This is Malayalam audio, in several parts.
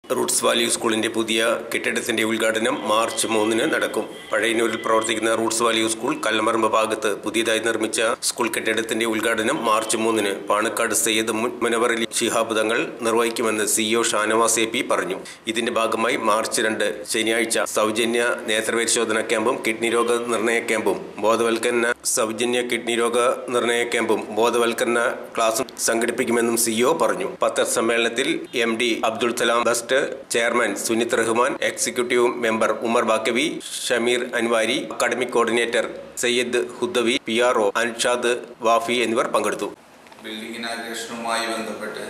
റൂട്ട്സ് വാല്യൂ സ്കൂളിന്റെ പുതിയ കെട്ടിടത്തിന്റെ ഉദ്ഘാടനം മാർച്ച് മൂന്നിന് നടക്കും പഴയന്നൂരിൽ പ്രവർത്തിക്കുന്ന റൂട്ട്സ് വാല്യൂ സ്കൂൾ കല്ലമറമ്പ് ഭാഗത്ത് പുതിയതായി നിർമ്മിച്ച സ്കൂൾ കെട്ടിടത്തിന്റെ ഉദ്ഘാടനം മാർച്ച് മൂന്നിന് പാണക്കാട് സയ്യദ് മുൻ മുനവർ അലി ശിഹാബ് തങ്ങൾ നിർവഹിക്കുമെന്ന് സിഇഒ ഷാനവാസ് എ പി പറഞ്ഞു ഇതിന്റെ ഭാഗമായി മാർച്ച് രണ്ട് ശനിയാഴ്ച സൗജന്യ നേത്രപരിശോധന ക്യാമ്പും കിഡ്നി രോഗ നിർണയ ക്യാമ്പും ബോധവൽക്കരണ സൗജന്യ കിഡ്നി രോഗ നിർണയ ക്യാമ്പും ബോധവൽക്കരണ ക്ലാസും സംഘടിപ്പിക്കുമെന്നും സിഇഒ പറഞ്ഞു പത്രസമ്മേളനത്തിൽ എം ഡി അബ്ദുൾ സലാം ബസ്റ്റ് chairman Sunith Rahman executive member Umar Baqavi Shameer Anwari academic coordinator Sayyid Hudawi P R O Anshad Wafi എന്നിവർ പങ്കെടുത്തു ബിൽഡിംഗ് ഇനാഗ്രേഷനുമായി ബന്ധപ്പെട്ട്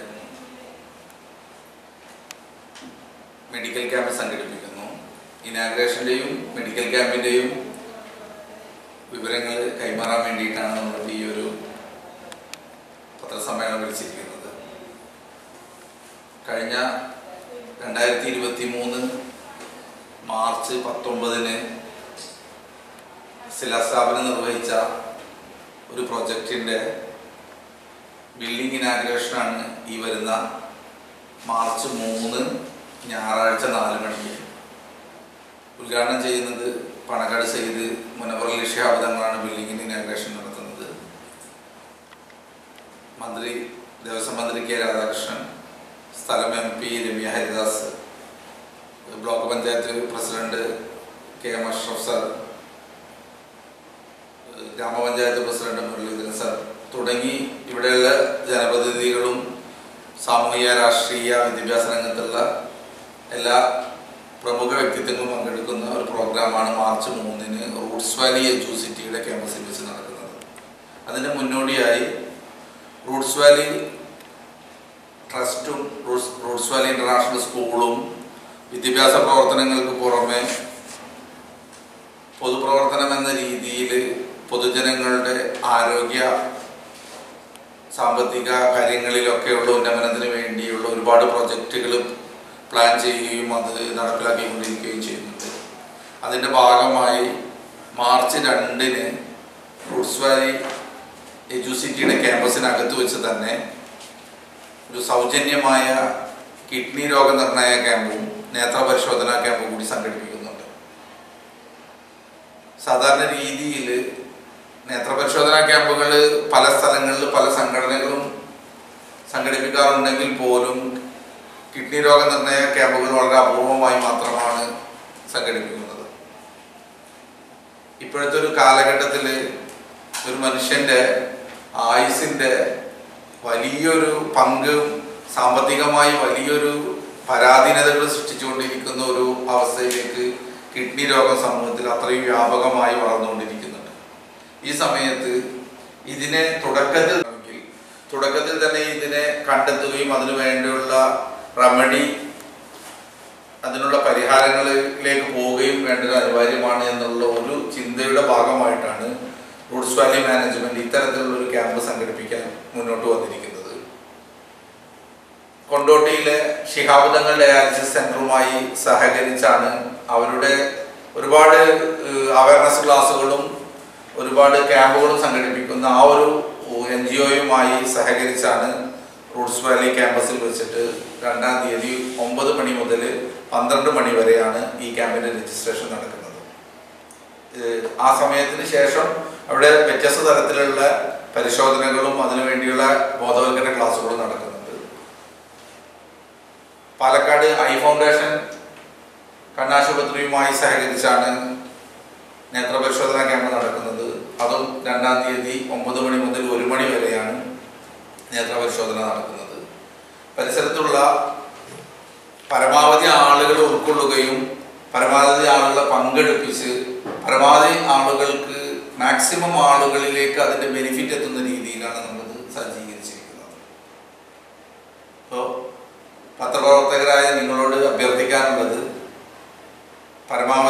മെഡിക്കൽ ക്യാമ്പ് സംഘടിപ്പിക്കുന്നു ഇനാഗ്രേഷൻ്റെയും മെഡിക്കൽ ക്യാമ്പിൻ്റെയും വിവരങ്ങൾ കൈമാറാൻ വേണ്ടിയിട്ടാണ് നമ്മൾ ഈ ഒരു പത്രസമ്മേളനം വിളിച്ചിരിക്കുന്നത് കഴിഞ്ഞ രണ്ടായിരത്തി ഇരുപത്തി മൂന്ന് മാർച്ച് പത്തൊമ്പതിന് ശിലാസ്ഥാപനം നിർവഹിച്ച ഒരു പ്രൊജക്റ്റിൻ്റെ ബിൽഡിംഗ് ഇനാഗ്രേഷനാണ് ഈ വരുന്ന മാർച്ച് മൂന്ന് ഞായറാഴ്ച നാല് മണിക്ക് ഉദ്ഘാടനം ചെയ്യുന്നത് പണക്കാട് ചെയ്ത് മുനവറലി ഷിഹാബ് തങ്ങളാണ് ബിൽഡിങ്ങിൻ്റെ ഇനാഗ്രേഷൻ നടത്തുന്നത് മന്ത്രി ദേവസ്വം മന്ത്രി കെ രാധാകൃഷ്ണൻ സ്ഥലം M P Ramya Haridas block panchayat president K M Ashraf sir grama panchayat president Muraleedharan sir തുടങ്ങി ഇവിടെയുള്ള ജനപ്രതിനിധികളും സാമൂഹിക രാഷ്ട്രീയ വിദ്യാഭ്യാസ രംഗത്തുള്ള എല്ലാ പ്രമുഖ വ്യക്തിത്വങ്ങളും പങ്കെടുക്കുന്ന ഒരു പ്രോഗ്രാമാണ് മാർച്ച് മൂന്നിന് റൂട്ട്സ് വാലി എജുസിറ്റിയുടെ ക്യാമ്പസിൽ വെച്ച് നടക്കുന്നത് അതിന് മുന്നോടിയായി റൂട്ട്സ് വാലി ട്രസ്റ്റും റൂട്ട്സ് റൂട്ട്സ് വാലി ഇന്റർനാഷണൽ സ്കൂളും വിദ്യാഭ്യാസ പ്രവർത്തനങ്ങൾക്ക് പുറമെ പൊതുപ്രവർത്തനം എന്ന രീതിയിൽ പൊതുജനങ്ങളുടെ ആരോഗ്യ സാമ്പത്തിക കാര്യങ്ങളിലൊക്കെയുള്ള ഉന്നമനത്തിന് വേണ്ടിയുള്ള ഒരുപാട് പ്രൊജക്റ്റുകൾ പ്ലാൻ ചെയ്യുകയും അത് നടപ്പിലാക്കിക്കൊണ്ടിരിക്കുകയും ചെയ്യുന്നുണ്ട് അതിൻ്റെ ഭാഗമായി മാർച്ച് രണ്ടിന് റൂട്ട്സ് വാലി എജുസിറ്റിയുടെ ക്യാമ്പസിനകത്ത് വെച്ച് തന്നെ ഒരു സൗജന്യമായ കിഡ്നി രോഗനിർണയ ക്യാമ്പും നേത്രപരിശോധനാ ക്യാമ്പും കൂടി സംഘടിപ്പിക്കുന്നുണ്ട് സാധാരണ രീതിയിൽ നേത്രപരിശോധനാ ക്യാമ്പുകൾ പല സ്ഥലങ്ങളിൽ പല സംഘടനകളും സംഘടിപ്പിക്കാറുണ്ടെങ്കിൽ പോലും കിഡ്നി രോഗനിർണയ ക്യാമ്പുകൾ വളരെ അപൂർവമായി മാത്രമാണ് സംഘടിപ്പിക്കുന്നത് ഇപ്പോഴത്തെ ഒരു കാലഘട്ടത്തിൽ ഒരു മനുഷ്യൻ്റെ ആയുസിൻ്റെ വലിയൊരു പങ്ക് സാമ്പത്തികമായി വലിയൊരു പരാധീനതകൾ സൃഷ്ടിച്ചുകൊണ്ടിരിക്കുന്ന ഒരു അവസ്ഥയിലേക്ക് കിഡ്നി രോഗം സമൂഹത്തിൽ അത്രയും വ്യാപകമായി വളർന്നുകൊണ്ടിരിക്കുന്നുണ്ട് ഈ സമയത്ത് ഇതിനെ തുടക്കത്തിൽ ആണെങ്കിൽ തുടക്കത്തിൽ തന്നെ ഇതിനെ കണ്ടെത്തുകയും അതിനു വേണ്ടിയുള്ള റെമഡി അതിനുള്ള പരിഹാരങ്ങളിലേക്ക് പോവുകയും വേണ്ടത് അനിവാര്യമാണ് എന്നുള്ള ഒരു ചിന്തയുടെ ഭാഗമായിട്ടാണ് റൂട്ട്സ് വാലി മാനേജ്മെന്റ് ഇത്തരത്തിലുള്ള ഒരു ക്യാമ്പ് സംഘടിപ്പിക്കാൻ മുന്നോട്ട് വന്നിരിക്കുന്നത് കൊണ്ടോട്ടിയിലെ ശിഹാബുദങ്ങൾ ഡയാലിസിസ് സെന്ററുമായി സഹകരിച്ചാണ് അവരുടെ ഒരുപാട് അവയർനെസ് ക്ലാസ്സുകളും ഒരുപാട് ക്യാമ്പുകളും സംഘടിപ്പിക്കുന്ന ആ ഒരു എൻ ജി ഒയുമായി സഹകരിച്ചാണ് റൂട്ട്സ് വാലി ക്യാമ്പസിൽ വെച്ചിട്ട് രണ്ടാം തീയതി ഒമ്പത് മണി മുതൽ പന്ത്രണ്ട് മണി വരെയാണ് ഈ ക്യാമ്പിന്റെ രജിസ്ട്രേഷൻ നടക്കുന്നത് ഏഹ് ആ സമയത്തിന് ശേഷം അവിടെ വ്യത്യസ്ത തരത്തിലുള്ള പരിശോധനകളും അതിനുവേണ്ടിയുള്ള ബോധവൽക്കരണ ക്ലാസ്സുകളും നടക്കുന്നുണ്ട് പാലക്കാട് ഐ ഫൗണ്ടേഷൻ കണ്ണാശുപത്രിയുമായി സഹകരിച്ചാണ് നേത്രപരിശോധനാ ക്യാമ്പ് നടക്കുന്നത് അതും രണ്ടാം തീയതി ഒമ്പത് മണി മുതൽ ഒരു മണി വരെയാണ് നേത്രപരിശോധന നടക്കുന്നത് പരിസരത്തുള്ള പരമാവധി ആളുകൾ ഉൾക്കൊള്ളുകയും പരമാവധി ആളുകളെ പങ്കെടുപ്പിച്ച് പരമാവധി ആളുകൾക്ക് മാക്സിമം ആളുകളിലേക്ക് അതിന്റെ ബെനിഫിറ്റ് എത്തുന്ന രീതിയിലാണ് നമ്മളത് സജ്ജീകരിച്ചിരിക്കുന്നത് അപ്പോൾ പത്രപ്രവർത്തകരായ നിങ്ങളോട് അഭ്യർത്ഥിക്കാനുള്ളത് പരമാവധി